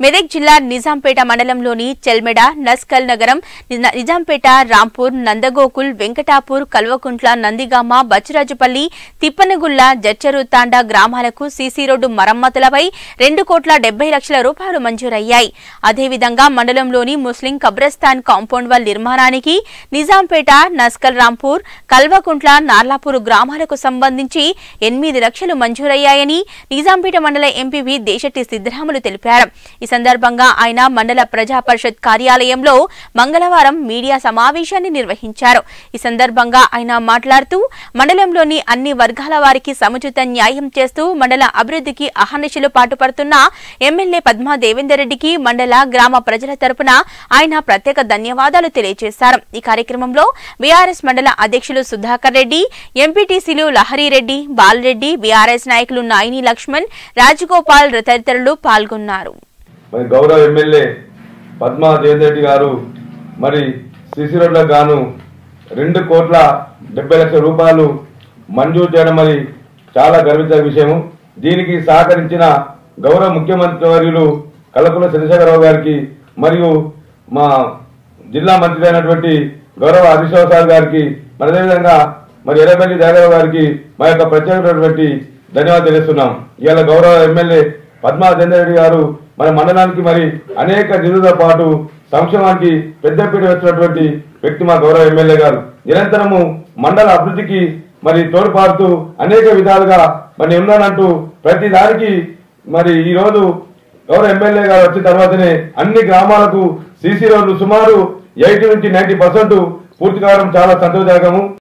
మెదక్ జిల్లా నిజాంపేట మండలంలోని చెల్మెడ నస్కల్ నగరం నిజ- నిజాంపేట రాంపూర్ నందగోకుల్ వెంకటాపూర్ కల్వకుంట్ల నందిగామ బచ్చిరాజుపల్లి తిప్పనగుల్ల జచ్చరు తాండా గ్రామాలకు సీసీ రోడ్డు మరమ్మతులపై రెండు కోట్ల డెబ్బై లక్షల రూపాయలు మంజూరయ్యాయి అదేవిధంగా మండలంలోని ముస్లిం కబ్రస్థాన్ కాంపౌండ్ వాల్ నిర్మాణానికి నిజాంపేట నస్కల్ రాంపూర్ కల్వకుంట్ల నార్లాపూర్ గ్రామాలకు సంబంధించి ఎనిమిది లక్షలు మంజూరయ్యాయని నిజాంపేట మండల ఎంపీవీ దేశెట్టి సిద్ధరాములు తెలిపారు ఈ సందర్భంగా ఆయన మండల ప్రజా పరిషత్ కార్యాలయంలో మంగళవారం మీడియా సమావేశాన్ని నిర్వహించారు ఈ సందర్భంగా ఆయన మాట్లాడుతూ మండలంలోని అన్ని వర్గాల వారికి సముచిత న్యాయం చేస్తూ మండల అభివృద్ధికి అహర్నిశలు పాటుపడుతున్న ఎమ్మెల్యే పద్మా దేవేందర్ రెడ్డికి మండల గ్రామ ప్రజల తరపున ఆయన ప్రత్యేక ధన్యవాదాలు తెలియజేశారు ఈ కార్యక్రమంలో బీఆర్ఎస్ మండల అధ్యక్షులు సుధాకర్ రెడ్డి ఎంపీటీసీలు లహరిరెడ్డి బాలరెడ్డి బీఆర్ఎస్ నాయకులు నాయిని లక్ష్మణ్ రాజగోపాల్ తదితరులు పాల్గొన్నారు మరి గౌరవ ఎమ్మెల్యే పద్మా జయంత్ రెడ్డి గారు మరి సిసి రోడ్లకు గాను రెండు కోట్ల డెబ్బై లక్షల రూపాయలు మంజూరు చేయడం మరి చాలా గర్వించిన విషయము దీనికి సహకరించిన గౌరవ ముఖ్యమంత్రి వర్యులు కలకుల చంద్రశేఖరరావు గారికి మరియు మా జిల్లా మంత్రి అయినటువంటి గౌరవ హరీష్ రావు సార్ గారికి మరి అదేవిధంగా మరి ఎర్రబెల్లి జయరావు గారికి మా యొక్క ప్రత్యేకమైనటువంటి ధన్యవాదాలు తెలుస్తున్నాం ఇవాళ గౌరవ ఎమ్మెల్యే పద్మా రెడ్డి గారు మన మండలానికి మరి అనేక నిధులతో పాటు సంక్షేమానికి పెద్దపీట వేస్తున్నటువంటి వ్యక్తి మా గౌరవ ఎమ్మెల్యే గారు నిరంతరము మండల అభివృద్ధికి మరి తోడ్పాడుతూ అనేక విధాలుగా మరి ఉన్నానంటూ ప్రతి దానికి మరి ఈ రోజు గౌరవ ఎమ్మెల్యే గారు వచ్చిన తర్వాతనే అన్ని గ్రామాలకు సీసీ రోడ్లు సుమారు ఎయిటీ నుంచి నైన్టీ పర్సెంట్ పూర్తి కావడం చాలా సంతోషదాయకము